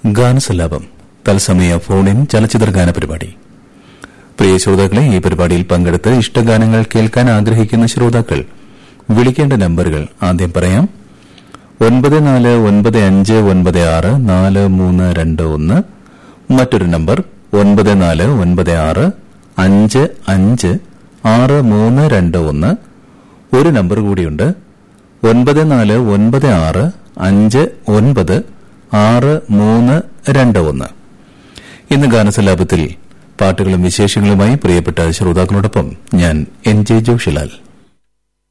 ഗാനസല്ലാപം തത്സമയ ഫോണിൻ ചലച്ചിത്ര ഗാന പരിപാടി പ്രിയ ശ്രോതാക്കളെ ഈ പരിപാടിയിൽ പങ്കെടുത്ത് ഇഷ്ടഗാനങ്ങൾ കേൾക്കാൻ ആഗ്രഹിക്കുന്ന ശ്രോതാക്കൾ വിളിക്കേണ്ട നമ്പറുകൾ ആദ്യം പറയാം ഒൻപത് നാല് ഒൻപത് അഞ്ച് ഒൻപത് ആറ് നാല് മൂന്ന് രണ്ട് ഒന്ന് മറ്റൊരു നമ്പർ ഒൻപത് നാല് ഒൻപത് ആറ് അഞ്ച് അഞ്ച് ആറ് മൂന്ന് രണ്ട് ഒന്ന് ഒരു നമ്പർ കൂടിയുണ്ട് ഒൻപത് നാല് ഒൻപത് ആറ് അഞ്ച് ഒൻപത് ആറ് മൂന്ന് രണ്ട് ഒന്ന് ഇന്ന് ഗാനസലാപത്തിൽ പാട്ടുകളും വിശേഷങ്ങളുമായി പ്രിയപ്പെട്ട ശ്രോതാക്കളോടൊപ്പം ഞാൻ എൻ ജെ ജോഷിലാൽ